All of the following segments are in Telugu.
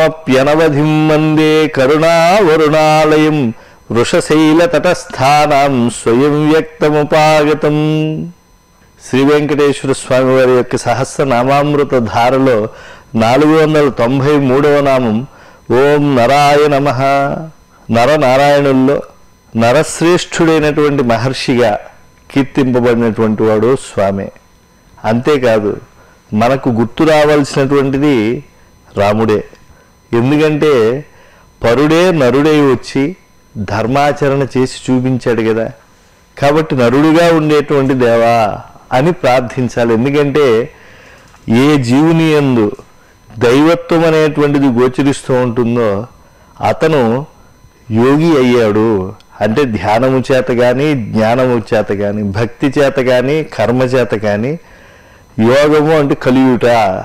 రామమప్యనవధిం వందే కరుణావరుణాలయం వృషశైల తటస్థానం స్వయం వ్యక్తముపాగతం శ్రీ వెంకటేశ్వర స్వామి వారి యొక్క సహస్ర నామామృత ధారలో నాలుగు వందల తొంభై మూడవ నామం ఓం నరాయ నమ నరనారాయణుల్లో నరశ్రేష్ఠుడైనటువంటి మహర్షిగా కీర్తింపబడినటువంటి వాడు స్వామి అంతేకాదు మనకు గుర్తు రావాల్సినటువంటిది రాముడే ఎందుకంటే పరుడే నరుడై వచ్చి ధర్మాచరణ చేసి చూపించాడు కదా కాబట్టి నరుడుగా ఉండేటువంటి దేవా అని ప్రార్థించాలి ఎందుకంటే ఏ జీవుని యందు దైవత్వం అనేటువంటిది గోచరిస్తూ ఉంటుందో అతను యోగి అయ్యాడు అంటే ధ్యానము చేత కానీ జ్ఞానము చేత కానీ భక్తి చేత కానీ కర్మ చేత కానీ యోగము అంటే కలియుట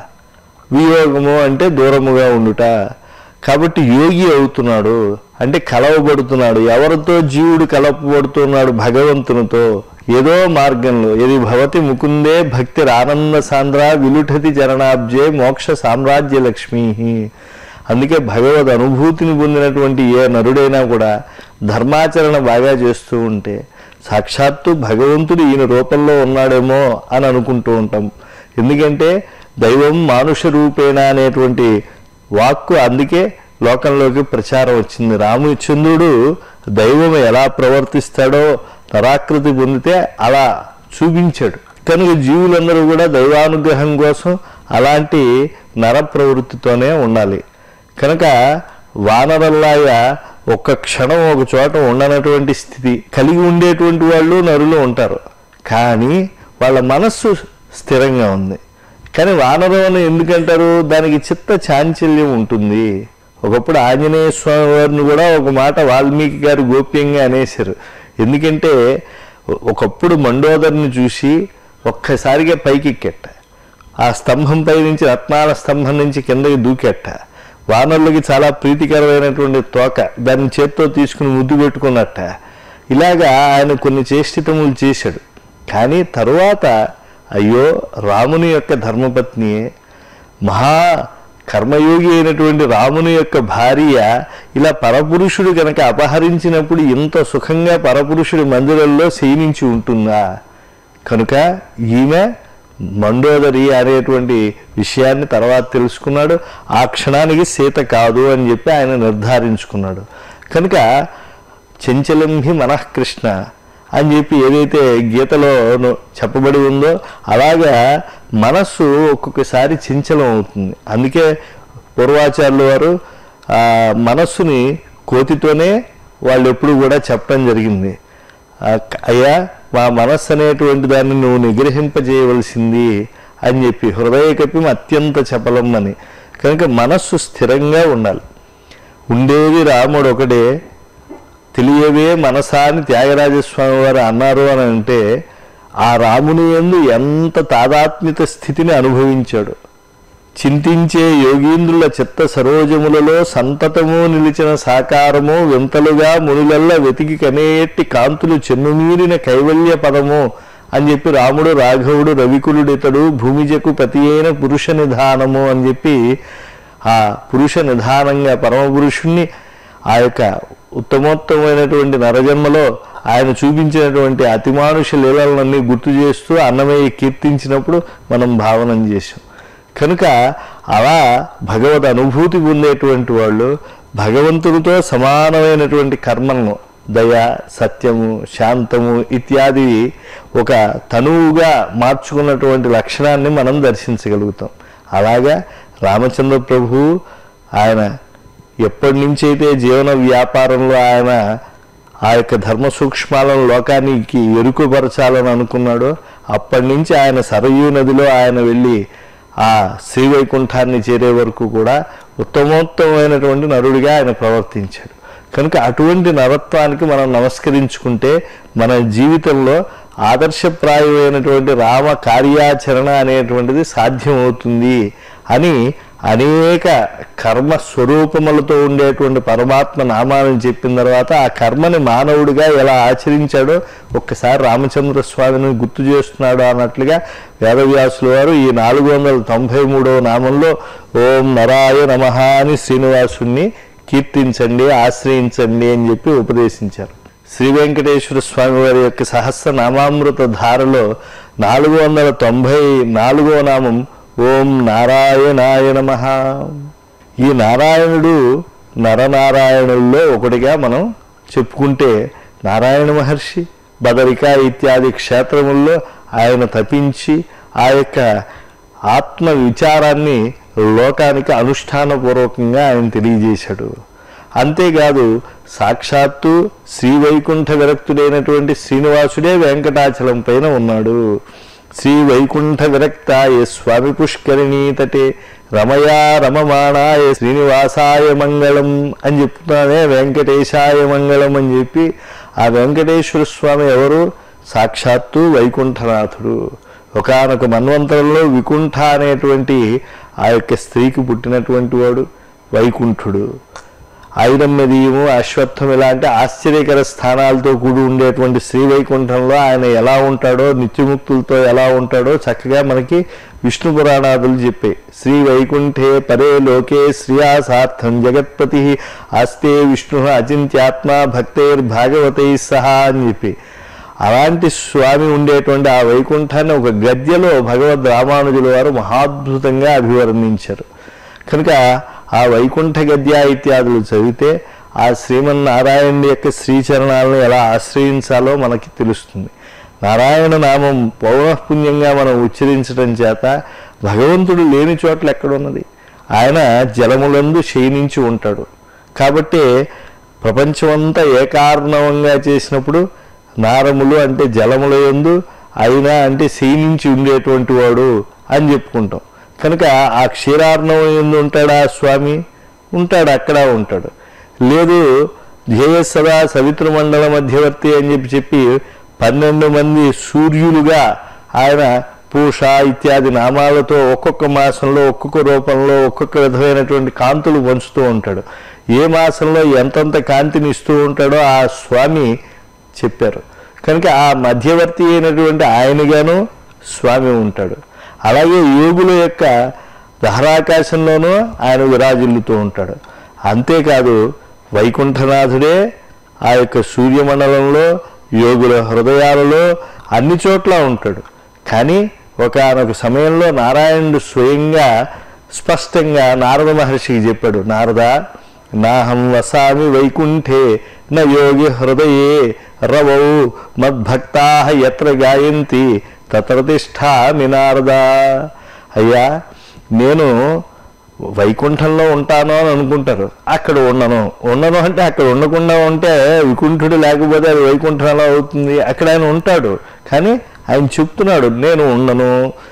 వియోగము అంటే దూరముగా ఉండుట కాబట్టి యోగి అవుతున్నాడు అంటే కలవబడుతున్నాడు ఎవరితో జీవుడు కలపబడుతున్నాడు భగవంతునితో ఏదో మార్గంలో ఇది భవతి ముకుందే భక్తి ఆనంద సాంద్ర విలుఠతి చరణాబ్జే మోక్ష సామ్రాజ్య లక్ష్మీ అందుకే భగవద్ అనుభూతిని పొందినటువంటి ఏ నరుడైనా కూడా ధర్మాచరణ బాగా చేస్తూ ఉంటే సాక్షాత్తు భగవంతుడు ఈయన రూపంలో ఉన్నాడేమో అని అనుకుంటూ ఉంటాం ఎందుకంటే దైవం మానుష రూపేణ అనేటువంటి వాక్కు అందుకే లోకంలోకి ప్రచారం వచ్చింది రామచంద్రుడు దైవం ఎలా ప్రవర్తిస్తాడో నరాకృతి పొందితే అలా చూపించాడు కనుక జీవులందరూ కూడా దైవానుగ్రహం కోసం అలాంటి నర ప్రవృత్తితోనే ఉండాలి కనుక వానరల్లాగా ఒక్క క్షణం ఒక చోట ఉండనటువంటి స్థితి కలిగి ఉండేటువంటి వాళ్ళు నరులు ఉంటారు కానీ వాళ్ళ మనస్సు స్థిరంగా ఉంది కానీ వానరం అని ఎందుకంటారు దానికి చిత్త చాంచల్యం ఉంటుంది ఒకప్పుడు ఆంజనేయ స్వామి వారిని కూడా ఒక మాట వాల్మీకి గారు గోప్యంగా అనేశారు ఎందుకంటే ఒకప్పుడు మండోదరిని చూసి ఒక్కసారిగా పైకెక్కెట్ట ఆ స్తంభంపై నుంచి రత్నాల స్తంభం నుంచి కిందకి దూకెట్ట వానరులకి చాలా ప్రీతికరమైనటువంటి తోక దాన్ని చేత్తో తీసుకుని ముద్దు పెట్టుకున్నట్ట ఇలాగా ఆయన కొన్ని చేష్టితములు చేశాడు కానీ తరువాత అయ్యో రాముని యొక్క ధర్మపత్నియే మహా కర్మయోగి అయినటువంటి రాముని యొక్క భార్య ఇలా పరపురుషుడు కనుక అపహరించినప్పుడు ఇంత సుఖంగా పరపురుషుడి మందిరంలో శయనించి ఉంటుందా కనుక ఈమె మండోదరి అనేటువంటి విషయాన్ని తర్వాత తెలుసుకున్నాడు ఆ క్షణానికి సీత కాదు అని చెప్పి ఆయన నిర్ధారించుకున్నాడు కనుక చంచలం హి మనఃకృష్ణ అని చెప్పి ఏదైతే గీతలో చెప్పబడి ఉందో అలాగా మనస్సు ఒక్కొక్కసారి చంచలం అవుతుంది అందుకే పూర్వాచార్యులు వారు ఆ మనస్సుని కోతితోనే వాళ్ళు ఎప్పుడు కూడా చెప్పడం జరిగింది ఆ, అయ్యా మా మనస్సు అనేటువంటి దాన్ని నువ్వు నిగ్రహింపజేయవలసింది అని చెప్పి హృదయకపి అత్యంత చపలం అని కనుక మనస్సు స్థిరంగా ఉండాలి ఉండేది రాముడు ఒకడే తెలియవే మనసాని త్యాగరాజస్వామి వారు అన్నారు అని అంటే ఆ రాముని యందు ఎంత తాదాత్మ్యత స్థితిని అనుభవించాడు చింతించే యోగీంద్రుల చిత్త సరోజములలో సంతతము నిలిచిన సాకారము వింతలుగా మునులల్ల వెతికి కనేటి కాంతులు చెన్నుమీరిన కైవల్య పదము అని చెప్పి రాముడు రాఘవుడు రవికులుడితడు భూమిజకు పతి అయిన పురుష నిధానము అని చెప్పి ఆ పురుష నిధానంగా పరమపురుషుణ్ణి ఆ యొక్క ఉత్తమోత్తమైనటువంటి నరజన్మలో ఆయన చూపించినటువంటి అతిమానుష లీలలన్నీ గుర్తు చేస్తూ అన్నమయ్య కీర్తించినప్పుడు మనం భావనం చేశాం కనుక అలా భగవద్ అనుభూతి పొందేటువంటి వాళ్ళు భగవంతుడితో సమానమైనటువంటి కర్మలను దయ సత్యము శాంతము ఇత్యాది ఒక తనువుగా మార్చుకున్నటువంటి లక్షణాన్ని మనం దర్శించగలుగుతాం అలాగా రామచంద్ర ప్రభు ఆయన ఎప్పటి నుంచి అయితే జీవన వ్యాపారంలో ఆయన ఆ యొక్క ధర్మ సూక్ష్మాలను లోకానికి ఎరుకుపరచాలని అనుకున్నాడో అప్పటి నుంచి ఆయన సరయూ నదిలో ఆయన వెళ్ళి ఆ శ్రీవైకుంఠాన్ని చేరే వరకు కూడా ఉత్తమోత్తమైనటువంటి నరుడిగా ఆయన ప్రవర్తించాడు కనుక అటువంటి నరత్వానికి మనం నమస్కరించుకుంటే మన జీవితంలో ఆదర్శప్రాయమైనటువంటి రామ కార్యాచరణ అనేటువంటిది సాధ్యమవుతుంది అని అనేక కర్మ స్వరూపములతో ఉండేటువంటి పరమాత్మ నామాలను చెప్పిన తర్వాత ఆ కర్మని మానవుడిగా ఎలా ఆచరించాడో ఒక్కసారి రామచంద్ర స్వామిని గుర్తు చేస్తున్నాడు అన్నట్లుగా వేదవ్యాసుల వారు ఈ నాలుగు వందల తొంభై మూడవ నామంలో ఓం నరాయ నమః అని శ్రీనివాసుణ్ణి కీర్తించండి ఆశ్రయించండి అని చెప్పి ఉపదేశించారు శ్రీ వెంకటేశ్వర స్వామి వారి యొక్క సహస్ర నామామృత ధారలో నాలుగు వందల తొంభై నాలుగో నామం ఓం నారాయణాయ నమ ఈ నారాయణుడు నరనారాయణుల్లో ఒకటిగా మనం చెప్పుకుంటే నారాయణ మహర్షి బదరిక ఇత్యాది క్షేత్రముల్లో ఆయన తపించి ఆ యొక్క ఆత్మ విచారాన్ని లోకానికి అనుష్ఠానపూర్వకంగా ఆయన తెలియజేశాడు అంతేకాదు సాక్షాత్తు శ్రీ వైకుంఠ విరక్తుడైనటువంటి శ్రీనివాసుడే వెంకటాచలం పైన ఉన్నాడు శ్రీ వైకుంఠ విరక్తాయ స్వామి పుష్కరిణీ తటే రమయా రమమాణాయ శ్రీనివాసాయ మంగళం అని చెప్తున్నానే వెంకటేశాయ మంగళం అని చెప్పి ఆ వెంకటేశ్వర స్వామి ఎవరు సాక్షాత్తు వైకుంఠనాథుడు ఒకనొక మన్వంతరంలో వికుంఠ అనేటువంటి ఆ యొక్క స్త్రీకి పుట్టినటువంటి వాడు వైకుంఠుడు ఐరమ్యదీయము అశ్వత్థం ఇలాంటి ఆశ్చర్యకర స్థానాలతో కూడి ఉండేటువంటి శ్రీ వైకుంఠంలో ఆయన ఎలా ఉంటాడో నిత్యముక్తులతో ఎలా ఉంటాడో చక్కగా మనకి విష్ణు పురాణాదులు చెప్పాయి శ్రీ వైకుంఠే పరే లోకే శ్రియాసార్థం జగత్పతి ఆస్తే విష్ణు అచింత్యాత్మ భక్తైర్భాగవతై సహా అని చెప్పి అలాంటి స్వామి ఉండేటువంటి ఆ వైకుంఠాన్ని ఒక గద్యలో భగవద్ రామానుజుల వారు మహాద్భుతంగా అభివర్ణించారు కనుక ఆ వైకుంఠ గద్య ఇత్యాదులు చదివితే ఆ శ్రీమన్నారాయణుడి యొక్క శ్రీచరణాలను ఎలా ఆశ్రయించాలో మనకి తెలుస్తుంది నారాయణ నామం పౌనఃపుణ్యంగా మనం ఉచ్చరించడం చేత భగవంతుడు లేని చోట్ల ఎక్కడున్నది ఆయన జలములందు శయనించి ఉంటాడు కాబట్టి ప్రపంచమంతా ఏకార్ణవంగా చేసినప్పుడు నారములు అంటే జలముల యందు అయినా అంటే శయనించి ఉండేటువంటి వాడు అని చెప్పుకుంటాం కనుక ఆ క్షీరార్ణవం ఎందు ఉంటాడా స్వామి ఉంటాడు అక్కడ ఉంటాడు లేదు ధ్యేయ సదా సవితృ మండల మధ్యవర్తి అని చెప్పి చెప్పి పన్నెండు మంది సూర్యులుగా ఆయన పూష ఇత్యాది నామాలతో ఒక్కొక్క మాసంలో ఒక్కొక్క రూపంలో ఒక్కొక్క విధమైనటువంటి కాంతులు పంచుతూ ఉంటాడు ఏ మాసంలో ఎంతంత కాంతిని ఇస్తూ ఉంటాడో ఆ స్వామి చెప్పారు కనుక ఆ మధ్యవర్తి అయినటువంటి ఆయనగాను స్వామి ఉంటాడు అలాగే యోగుల యొక్క దహరాకాశంలోనూ ఆయన విరాజిల్లుతూ ఉంటాడు అంతేకాదు వైకుంఠనాథుడే ఆ యొక్క సూర్యమండలంలో యోగుల హృదయాలలో అన్ని చోట్ల ఉంటాడు కానీ ఒకనొక సమయంలో నారాయణుడు స్వయంగా స్పష్టంగా నారద మహర్షికి చెప్పాడు నారద నాహం వసామి వైకుంఠే న యోగి హృదయే రవౌ మద్భక్తా ఎత్ర గాయంతి తత్ర తిష్టామి నారద అయ్యా నేను వైకుంఠంలో ఉంటాను అని అనుకుంటారు అక్కడ ఉండను ఉండను అంటే అక్కడ ఉండకుండా ఉంటే వికుంఠుడు లేకపోతే అది వైకుంఠంలో అవుతుంది అక్కడ ఆయన ఉంటాడు కానీ ఆయన చెప్తున్నాడు నేను ఉండను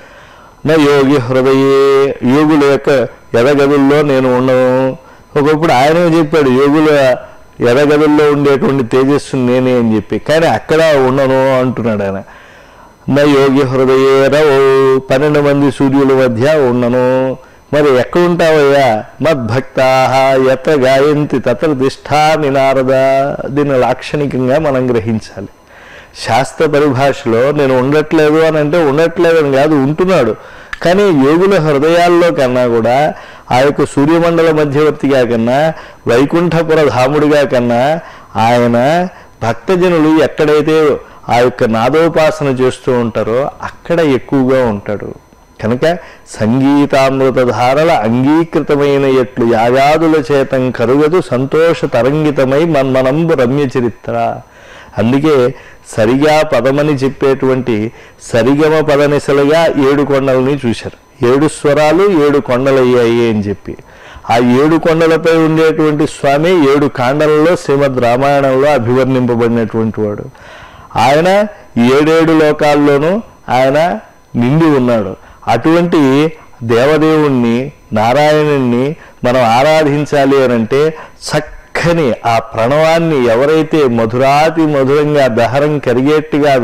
నా యోగి హృదయే యోగుల యొక్క ఎదగదుల్లో నేను ఉండను ఒకప్పుడు ఆయనే చెప్పాడు యోగుల ఎదగదుల్లో ఉండేటువంటి తేజస్సు నేనే అని చెప్పి కానీ అక్కడ ఉండను అంటున్నాడు ఆయన నా యోగి హృదయే రవో పన్నెండు మంది సూర్యుల మధ్య ఉండను మరి ఎక్కడుంటావయ్యా మద్భక్తా ఎత్ర గాయంతి తత్ర దిష్టామి నారద దీన్ని లాక్షణికంగా మనం గ్రహించాలి శాస్త్ర పరిభాషలో నేను ఉండట్లేదు అని అంటే ఉండట్లేదు అని కాదు ఉంటున్నాడు కానీ యోగుల హృదయాల్లో కన్నా కూడా ఆ యొక్క సూర్యమండల మధ్యవర్తిగా కన్నా వైకుంఠపుర ధాముడిగా కన్నా ఆయన భక్తజనులు ఎక్కడైతే ఆ యొక్క నాదోపాసన చేస్తూ ఉంటారో అక్కడ ఎక్కువగా ఉంటాడు కనుక సంగీతామృత ధారల అంగీకృతమైన ఎట్లు యాగాదుల చేతం కరుగదు సంతోష తరంగితమై మన్మనంబు రమ్య చరిత్ర అందుకే సరిగా పదమని చెప్పేటువంటి సరిగమ పదనిసలుగా ఏడు కొండలని చూశారు ఏడు స్వరాలు ఏడు కొండలయ్యాయి అని చెప్పి ఆ ఏడు కొండలపై ఉండేటువంటి స్వామి ఏడు కాండలలో శ్రీమద్ రామాయణంలో అభివర్ణింపబడినటువంటి వాడు ఆయన ఏడేడు లోకాల్లోనూ ఆయన నిండి ఉన్నాడు అటువంటి దేవదేవుణ్ణి నారాయణుణ్ణి మనం ఆరాధించాలి అని అంటే చక్కని ఆ ప్రణవాన్ని ఎవరైతే మధురాతి మధురంగా దహరం కరిగేట్టుగా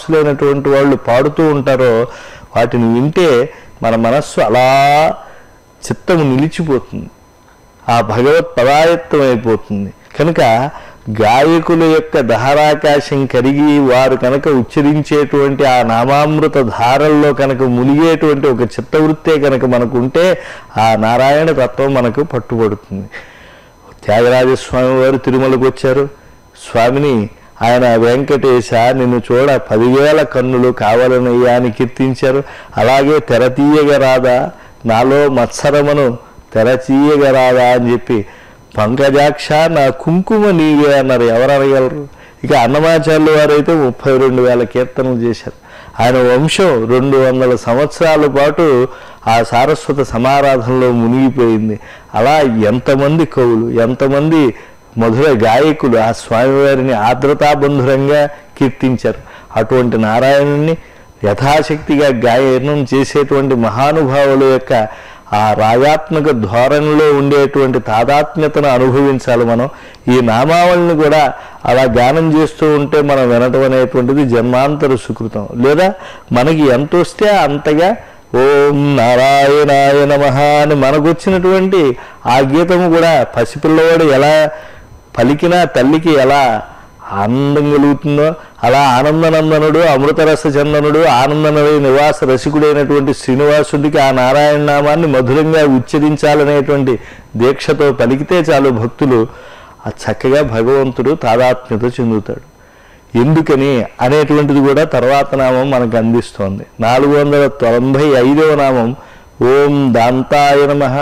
విద్వాంసులైనటువంటి వాళ్ళు పాడుతూ ఉంటారో వాటిని వింటే మన మనస్సు అలా చిత్తము నిలిచిపోతుంది ఆ భగవత్ పదాయత్తం అయిపోతుంది కనుక గాయకుల యొక్క దహరాకాశం కరిగి వారు కనుక ఉచ్చరించేటువంటి ఆ నామామృత ధారల్లో కనుక మునిగేటువంటి ఒక చిత్తవృత్తే కనుక మనకు ఉంటే ఆ నారాయణ తత్వం మనకు పట్టుబడుతుంది త్యాగరాజస్వామి వారు తిరుమలకు వచ్చారు స్వామిని ఆయన వెంకటేశ నిన్ను చూడ పదివేల కన్నులు కావాలనయ్యా అని కీర్తించారు అలాగే తెరతీయగ రాదా నాలో మత్సరమును తెరతీయగ రాదా అని చెప్పి పంకజాక్ష నా కుంకుమ నీవే అన్నారు ఎవరు అడగలరు ఇక అన్నమాచార్యుల వారైతే ముప్పై రెండు వేల కీర్తనలు చేశారు ఆయన వంశం రెండు వందల సంవత్సరాల పాటు ఆ సారస్వత సమారాధనలో మునిగిపోయింది అలా ఎంతమంది కవులు ఎంతమంది మధుర గాయకులు ఆ స్వామివారిని ఆర్ద్రతాబంధురంగా కీర్తించారు అటువంటి నారాయణుణ్ణి యథాశక్తిగా గాయనం చేసేటువంటి మహానుభావుల యొక్క ఆ రాగాత్మక ధోరణిలో ఉండేటువంటి తాదాత్మ్యతను అనుభవించాలి మనం ఈ నామావళిని కూడా అలా గానం చేస్తూ ఉంటే మనం వినటం అనేటువంటిది జన్మాంతర సుకృతం లేదా మనకి ఎంత వస్తే అంతగా ఓం నారాయణాయ నమ అని మనకు వచ్చినటువంటి ఆ గీతము కూడా పసిపిల్లవాడు ఎలా పలికినా తల్లికి ఎలా ఆనందం కలుగుతుందో అలా ఆనందనందనుడు అమృతరస చందనుడు ఆనందనడి నివాస రసికుడైనటువంటి శ్రీనివాసుడికి ఆ నారాయణ నామాన్ని మధురంగా ఉచ్చరించాలనేటువంటి దీక్షతో పలికితే చాలు భక్తులు ఆ చక్కగా భగవంతుడు తాదాత్మ్యత చెందుతాడు ఎందుకని అనేటువంటిది కూడా తర్వాత నామం మనకు అందిస్తోంది నాలుగు వందల తొంభై ఐదవ నామం ఓం దాంతాయ నమః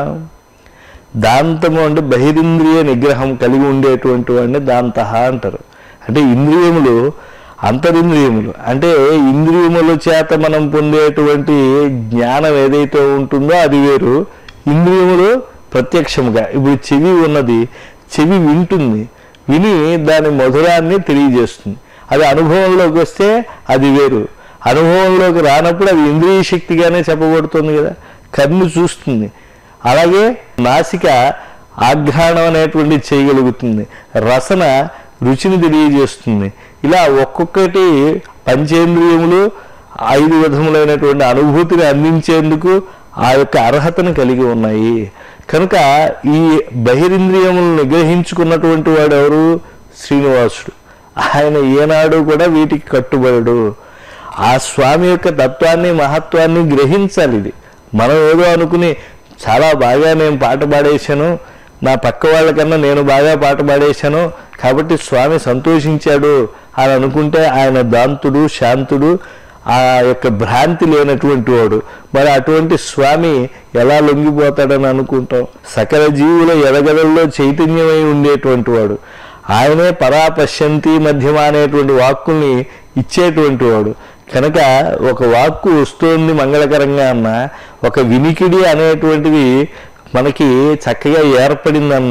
దాంతము అంటే బహిరింద్రియ నిగ్రహం కలిగి ఉండేటువంటి వాడిని దాంతః అంటారు అంటే ఇంద్రియములు అంతరింద్రియములు అంటే ఇంద్రియముల చేత మనం పొందేటువంటి జ్ఞానం ఏదైతే ఉంటుందో అది వేరు ఇంద్రియములు ప్రత్యక్షముగా ఇప్పుడు చెవి ఉన్నది చెవి వింటుంది విని దాని మధురాన్ని తెలియజేస్తుంది అది అనుభవంలోకి వస్తే అది వేరు అనుభవంలోకి రానప్పుడు అది ఇంద్రియ శక్తిగానే చెప్పబడుతుంది కదా కన్ను చూస్తుంది అలాగే నాసిక ఆఘ్రాణం అనేటువంటి చేయగలుగుతుంది రసన రుచిని తెలియజేస్తుంది ఇలా ఒక్కొక్కటి పంచేంద్రియములు ఐదు విధములైనటువంటి అనుభూతిని అందించేందుకు ఆ యొక్క అర్హతను కలిగి ఉన్నాయి కనుక ఈ బహిరింద్రియములను నిగ్రహించుకున్నటువంటి వాడు ఎవరు శ్రీనివాసుడు ఆయన ఏనాడు కూడా వీటికి కట్టుబడడు ఆ స్వామి యొక్క తత్వాన్ని మహత్వాన్ని గ్రహించాలి ఇది మనం ఏదో అనుకుని చాలా బాగా నేను పాట పాడేశాను నా పక్క వాళ్ళకన్నా నేను బాగా పాట పాడేశాను కాబట్టి స్వామి సంతోషించాడు అని అనుకుంటే ఆయన దాంతుడు శాంతుడు ఆ యొక్క భ్రాంతి లేనటువంటి వాడు మరి అటువంటి స్వామి ఎలా లొంగిపోతాడని అనుకుంటాం సకల జీవుల ఎదగడల్లో చైతన్యమై ఉండేటువంటి వాడు ఆయనే పరాపశ్యంతి మధ్యమ అనేటువంటి వాక్కుల్ని ఇచ్చేటువంటి వాడు కనుక ఒక వాక్కు వస్తోంది మంగళకరంగా అన్న ఒక వినికిడి అనేటువంటిది మనకి చక్కగా ఏర్పడిందన్న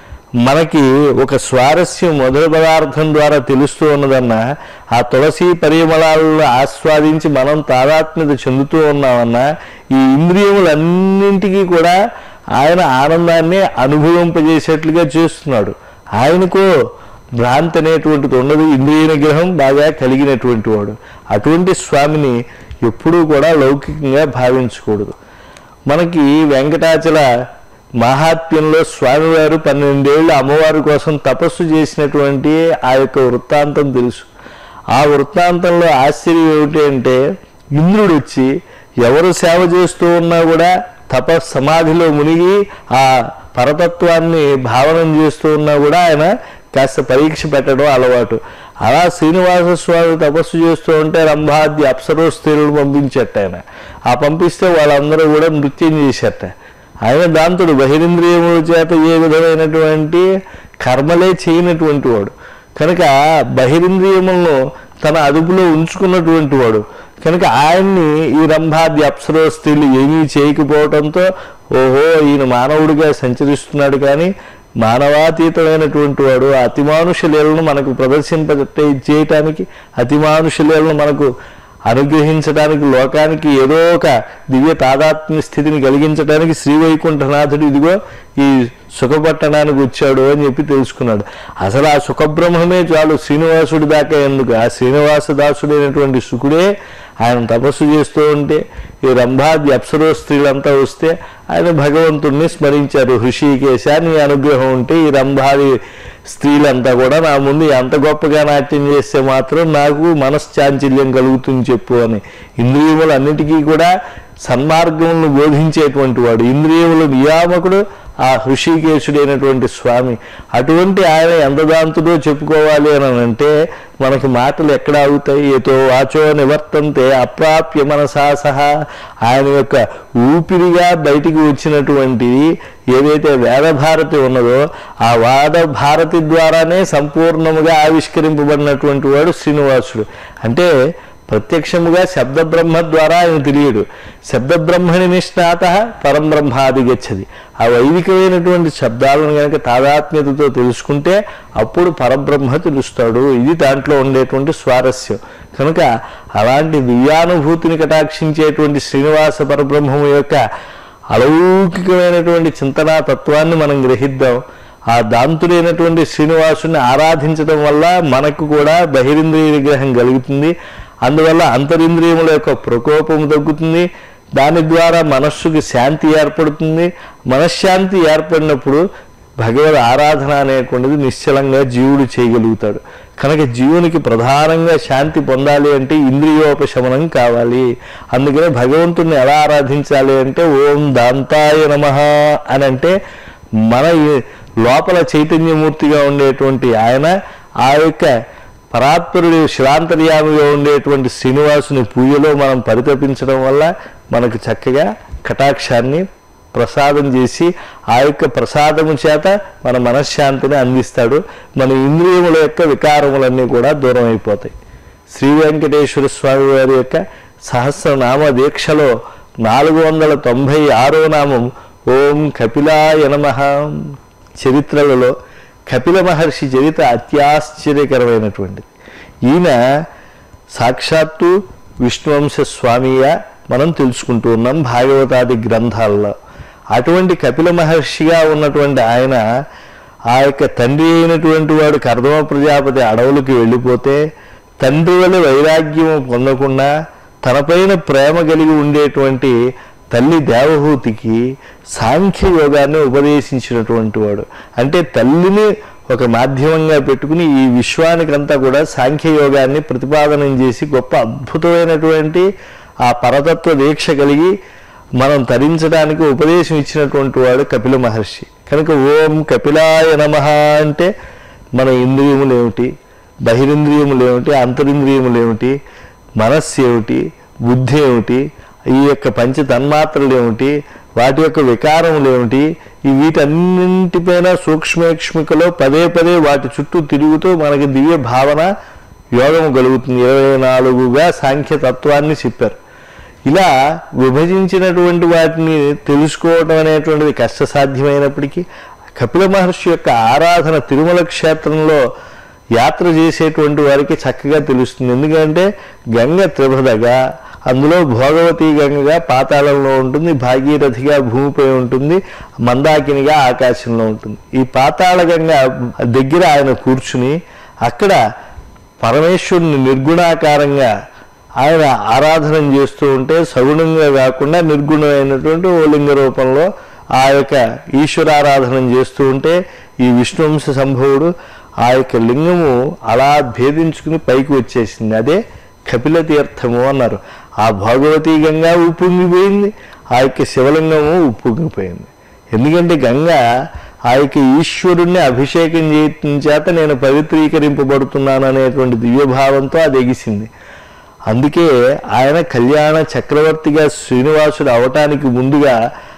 మనకి ఒక స్వారస్యం మొదల పదార్థం ద్వారా తెలుస్తూ ఉన్నదన్న ఆ తులసి పరిమళాలను ఆస్వాదించి మనం తాదాత్మ్యత చెందుతూ ఉన్నామన్న ఈ ఇంద్రియములన్నింటికీ కూడా ఆయన ఆనందాన్ని అనుభవింపజేసేట్లుగా చేస్తున్నాడు ఆయనకు భ్రాంతి అనేటువంటిది ఉండదు ఇంద్రియ నిగ్రహం బాగా కలిగినటువంటి వాడు అటువంటి స్వామిని ఎప్పుడూ కూడా లౌకికంగా భావించకూడదు మనకి వెంకటాచల మహాత్మ్యంలో స్వామివారు పన్నెండేళ్ళు అమ్మవారి కోసం తపస్సు చేసినటువంటి ఆ యొక్క వృత్తాంతం తెలుసు ఆ వృత్తాంతంలో ఆశ్చర్యం ఏమిటి అంటే ఇంద్రుడు వచ్చి ఎవరు సేవ చేస్తూ ఉన్నా కూడా తప సమాధిలో మునిగి ఆ పరతత్వాన్ని భావనం చేస్తూ ఉన్నా కూడా ఆయన కాస్త పరీక్ష పెట్టడం అలవాటు అలా శ్రీనివాస స్వామి తపస్సు చేస్తూ ఉంటే రంభాద్య అప్సరో స్త్రీలను పంపించట ఆయన ఆ పంపిస్తే వాళ్ళందరూ కూడా నృత్యం చేసేట ఆయన దాంతుడు బహిరింద్రియముల చేత ఏ విధమైనటువంటి కర్మలే చేయనటువంటి వాడు కనుక బహిరింద్రియములను తన అదుపులో ఉంచుకున్నటువంటి వాడు కనుక ఆయన్ని ఈ రంభాద్య అప్సరో స్త్రీలు ఏమీ చేయకపోవడంతో ఓహో ఈయన మానవుడిగా సంచరిస్తున్నాడు కానీ మానవాతీతమైనటువంటి వాడు అతిమానుష లీలను మనకు ప్రదర్శింప చేయటానికి అతిమానుష లీలను మనకు అనుగ్రహించడానికి లోకానికి ఏదో ఒక దివ్య తాదాత్మ్య స్థితిని కలిగించడానికి శ్రీవైకుంఠనాథుడు ఇదిగో ఈ సుఖపట్టణానికి వచ్చాడు అని చెప్పి తెలుసుకున్నాడు అసలు ఆ సుఖబ్రహ్మమే చాలు శ్రీనివాసుడి దాకా ఎందుకు ఆ శ్రీనివాస దాసుడైనటువంటి సుకుడే ఆయన తపస్సు చేస్తూ ఉంటే ఈ రంభాది అప్సరో స్త్రీలంతా వస్తే ఆయన భగవంతుణ్ణి స్మరించారు హృషికేశ నీ అనుగ్రహం ఉంటే ఈ రంభాది స్త్రీలంతా కూడా నా ముందు ఎంత గొప్పగా నాట్యం చేస్తే మాత్రం నాకు మనశ్చాంచల్యం కలుగుతుంది చెప్పు అని ఇంద్రియములన్నిటికీ కూడా సన్మార్గములను బోధించేటువంటి వాడు ఇంద్రియముల నియామకుడు ఆ హృషికేశుడైనటువంటి స్వామి అటువంటి ఆయన ఎంత దాంతుడో చెప్పుకోవాలి అని అంటే మనకి మాటలు ఎక్కడ ఆగుతాయి ఏతో వాచో నివర్తంతే అప్రాప్య మనసా సహా ఆయన యొక్క ఊపిరిగా బయటికి వచ్చినటువంటి ఏదైతే వేదభారతి ఉన్నదో ఆ వేదభారతి ద్వారానే సంపూర్ణముగా ఆవిష్కరింపబడినటువంటి వాడు శ్రీనివాసుడు అంటే ప్రత్యక్షముగా శబ్దబ్రహ్మ ద్వారా ఆయన తెలియడు శబ్దబ్రహ్మని నిష్ణాత పరంబ్రహ్మాది గచ్చది ఆ వైదికమైనటువంటి శబ్దాలను కనుక తాదాత్మ్యతతో తెలుసుకుంటే అప్పుడు పరబ్రహ్మ తెలుస్తాడు ఇది దాంట్లో ఉండేటువంటి స్వారస్యం కనుక అలాంటి దివ్యానుభూతిని కటాక్షించేటువంటి శ్రీనివాస పరబ్రహ్మము యొక్క అలౌకికమైనటువంటి చింతనా తత్వాన్ని మనం గ్రహిద్దాం ఆ దాంతుడైనటువంటి శ్రీనివాసుని ఆరాధించడం వల్ల మనకు కూడా బహిరింద్రియ విగ్రహం కలుగుతుంది అందువల్ల అంతరింద్రియముల యొక్క ప్రకోపం తగ్గుతుంది దాని ద్వారా మనస్సుకి శాంతి ఏర్పడుతుంది మనశ్శాంతి ఏర్పడినప్పుడు భగవద్ ఆరాధన అనేటువంటిది నిశ్చలంగా జీవుడు చేయగలుగుతాడు కనుక జీవునికి ప్రధానంగా శాంతి పొందాలి అంటే ఇంద్రియోపశమనం కావాలి అందుకనే భగవంతుణ్ణి ఎలా ఆరాధించాలి అంటే ఓం దాంతాయ నమ అని అంటే మన ఈ లోపల చైతన్యమూర్తిగా ఉండేటువంటి ఆయన ఆ యొక్క పరాత్పరుడు శిలాంతర్యామిగా ఉండేటువంటి శ్రీనివాసుని పూజలో మనం పరితపించడం వల్ల మనకు చక్కగా కటాక్షాన్ని ప్రసాదం చేసి ఆ యొక్క ప్రసాదము చేత మన మనశ్శాంతిని అందిస్తాడు మన ఇంద్రియముల యొక్క వికారములన్నీ కూడా దూరం అయిపోతాయి శ్రీ వెంకటేశ్వర స్వామి వారి యొక్క సహస్రనామ దీక్షలో నాలుగు వందల తొంభై ఆరో నామం ఓం కపిలాయ నమః చరిత్రలలో కపిల మహర్షి చరిత్ర అత్యాశ్చర్యకరమైనటువంటిది ఈయన సాక్షాత్తు విష్ణువంశ స్వామిగా మనం తెలుసుకుంటూ ఉన్నాం భాగవతాది గ్రంథాల్లో అటువంటి కపిల మహర్షిగా ఉన్నటువంటి ఆయన ఆ యొక్క తండ్రి అయినటువంటి వాడు కర్దమ ప్రజాపతి అడవులకు వెళ్ళిపోతే తండ్రి వల్ల వైరాగ్యం పొందకుండా తనపైన ప్రేమ కలిగి ఉండేటువంటి తల్లి దేవహూతికి సాంఖ్య యోగాన్ని ఉపదేశించినటువంటి వాడు అంటే తల్లిని ఒక మాధ్యమంగా పెట్టుకుని ఈ విశ్వానికంతా కూడా సాంఖ్య యోగాన్ని ప్రతిపాదనం చేసి గొప్ప అద్భుతమైనటువంటి ఆ పరతత్వ దీక్ష కలిగి మనం తరించడానికి ఉపదేశం ఇచ్చినటువంటి వాడు కపిల మహర్షి కనుక ఓం కపిలాయ నమ అంటే మన ఇంద్రియములు ఏమిటి బహిరింద్రియములు ఏమిటి అంతరింద్రియములు ఏమిటి మనస్సు ఏమిటి బుద్ధి ఏమిటి ఈ యొక్క పంచ తన్మాత్రలు ఏమిటి వాటి యొక్క వికారములు ఏమిటి ఈ వీటన్నింటిపైన సూక్ష్మేక్ష్మికలో పదే పదే వాటి చుట్టూ తిరుగుతూ మనకి దివ్య భావన యోగము కలుగుతుంది ఇరవై నాలుగుగా సాంఖ్య తత్వాన్ని చెప్పారు ఇలా విభజించినటువంటి వాటిని తెలుసుకోవడం అనేటువంటిది కష్టసాధ్యమైనప్పటికీ కపిల మహర్షి యొక్క ఆరాధన తిరుమల క్షేత్రంలో యాత్ర చేసేటువంటి వారికి చక్కగా తెలుస్తుంది ఎందుకంటే గంగ త్రిభదగా అందులో భోగవతి గంగగా పాతాళంలో ఉంటుంది భాగీరథిగా భూమిపై ఉంటుంది మందాకినిగా ఆకాశంలో ఉంటుంది ఈ పాతాళ గంగ దగ్గర ఆయన కూర్చుని అక్కడ పరమేశ్వరుని నిర్గుణాకారంగా ఆయన ఆరాధన చేస్తూ ఉంటే సగుణంగా కాకుండా నిర్గుణమైనటువంటి ఓ లింగ రూపంలో ఆ యొక్క ఈశ్వరారాధన చేస్తూ ఉంటే ఈ విష్ణువంశ సంభవుడు ఆ యొక్క లింగము అలా భేదించుకుని పైకి వచ్చేసింది అదే కపిల తీర్థము అన్నారు ఆ భగవతీ గంగా ఉప్పొంగిపోయింది ఆ యొక్క శివలింగము ఉప్పొంగిపోయింది ఎందుకంటే గంగ ఆ యొక్క ఈశ్వరుణ్ణి అభిషేకం చేయటం చేత నేను పవిత్రీకరింపబడుతున్నాను అనేటువంటి దివ్యభావంతో అది ఎగిసింది అందుకే ఆయన కళ్యాణ చక్రవర్తిగా శ్రీనివాసుడు అవటానికి ముందుగా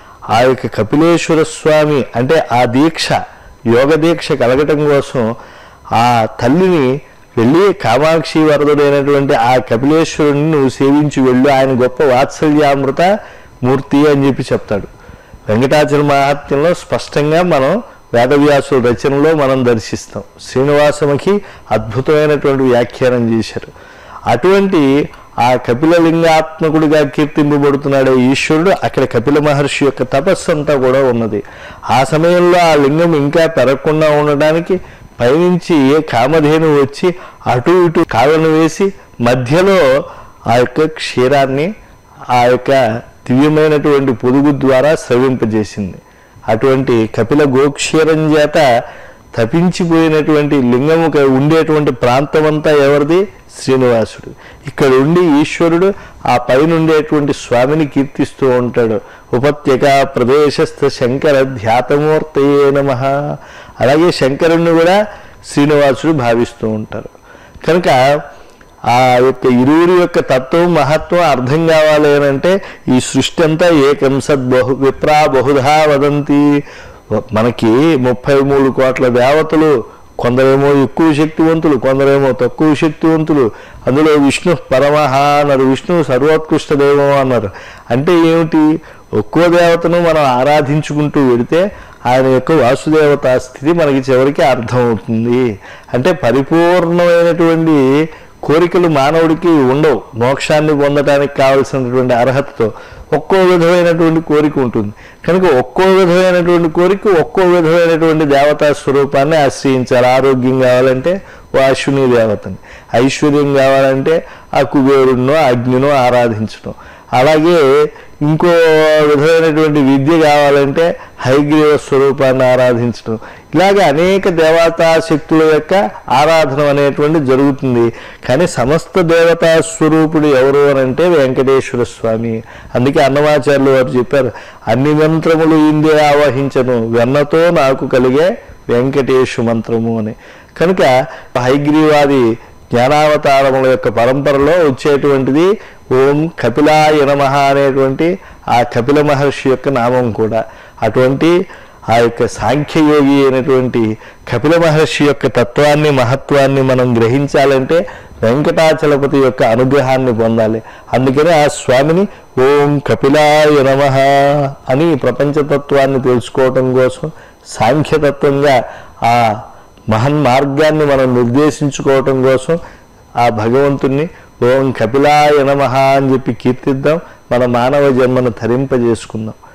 ఆ యొక్క కపిలేశ్వర స్వామి అంటే ఆ దీక్ష యోగ దీక్ష కలగటం కోసం ఆ తల్లిని వెళ్ళి కామాక్షి వరదుడైనటువంటి ఆ కపిలేశ్వరుని నువ్వు సేవించి వెళ్ళు ఆయన గొప్ప వాత్సల్యామృత మూర్తి అని చెప్పి చెప్తాడు వెంకటాచల మహాత్మ్యంలో స్పష్టంగా మనం వేదవ్యాసుల రచనలో మనం దర్శిస్తాం శ్రీనివాసముఖి అద్భుతమైనటువంటి వ్యాఖ్యానం చేశారు అటువంటి ఆ కపిలలింగాత్మకుడిగా కీర్తింపబడుతున్నాడే ఈశ్వరుడు అక్కడ కపిల మహర్షి యొక్క తపస్సు అంతా కూడా ఉన్నది ఆ సమయంలో ఆ లింగం ఇంకా పెరగకుండా ఉండడానికి పైనుంచి కామధేను వచ్చి అటు ఇటు కాళ్ళను వేసి మధ్యలో ఆ యొక్క క్షీరాన్ని ఆ యొక్క దివ్యమైనటువంటి పొదుగు ద్వారా స్రవింపజేసింది అటువంటి కపిల గోక్షీరం చేత తపించిపోయినటువంటి లింగము క- ఉండేటువంటి ప్రాంతమంతా ఎవరిది శ్రీనివాసుడు ఇక్కడ ఉండి ఈశ్వరుడు ఆ పైన ఉండేటువంటి స్వామిని కీర్తిస్తూ ఉంటాడు ఉపత్యక ప్రదేశస్థ శంకర ధ్యాతమూర్తయే నమ అలాగే శంకరుణ్ణి కూడా శ్రీనివాసుడు భావిస్తూ ఉంటారు కనుక ఆ యొక్క ఇరువురి యొక్క తత్వం మహత్వం అర్థం కావాలి అని అంటే ఈ సృష్టి అంతా ఏకం సద్బహు విప్రా బహుధా వదంతి మనకి ముప్పై మూడు కోట్ల దేవతలు కొందరేమో ఎక్కువ శక్తివంతులు కొందరేమో తక్కువ శక్తివంతులు అందులో విష్ణు పరమహ అన్నారు విష్ణు సర్వోత్కృష్ట దైవం అన్నారు అంటే ఏమిటి ఒక్కో దేవతను మనం ఆరాధించుకుంటూ వెడితే ఆయన యొక్క వాసుదేవత స్థితి మనకి చివరికి అర్థమవుతుంది అంటే పరిపూర్ణమైనటువంటి కోరికలు మానవుడికి ఉండవు మోక్షాన్ని పొందడానికి కావలసినటువంటి అర్హతతో ఒక్కో విధమైనటువంటి కోరిక ఉంటుంది కనుక ఒక్కో విధమైనటువంటి కోరిక ఒక్కో విధమైనటువంటి దేవతా స్వరూపాన్ని ఆశ్రయించాలి ఆరోగ్యం కావాలంటే ఓ అశ్విని దేవతని ఐశ్వర్యం కావాలంటే ఆ కుబేరుణ్ణో అగ్నినో ఆరాధించడం అలాగే ఇంకో విధమైనటువంటి విద్య కావాలంటే హైగ్రీవ స్వరూపాన్ని ఆరాధించడం ఇలాగే అనేక దేవతా శక్తుల యొక్క ఆరాధన అనేటువంటి జరుగుతుంది కానీ సమస్త దేవతా స్వరూపుడు ఎవరు అని అంటే వెంకటేశ్వర స్వామి అందుకే అన్నమాచార్యులు వారు చెప్పారు అన్ని మంత్రములు ఇందే ఆవహించను వెన్నతో నాకు కలిగే వెంకటేశు మంత్రము అని కనుక హైగ్రీవాది జ్ఞానావతారముల యొక్క పరంపరలో వచ్చేటువంటిది ఓం కపిలాయ నమః అనేటువంటి ఆ కపిల మహర్షి యొక్క నామం కూడా అటువంటి ఆ యొక్క సాంఖ్యయోగి అయినటువంటి కపిల మహర్షి యొక్క తత్వాన్ని మహత్వాన్ని మనం గ్రహించాలంటే వెంకటాచలపతి యొక్క అనుగ్రహాన్ని పొందాలి అందుకని ఆ స్వామిని ఓం కపిలాయ నమః అని ప్రపంచతత్వాన్ని తెలుసుకోవటం కోసం సాంఖ్యతత్వంగా ఆ మహన్ మార్గాన్ని మనం నిర్దేశించుకోవటం కోసం ఆ భగవంతుణ్ణి ఓం కపిలాయ నమః అని చెప్పి కీర్తిద్దాం మన మానవ జన్మను ధరింపజేసుకుందాం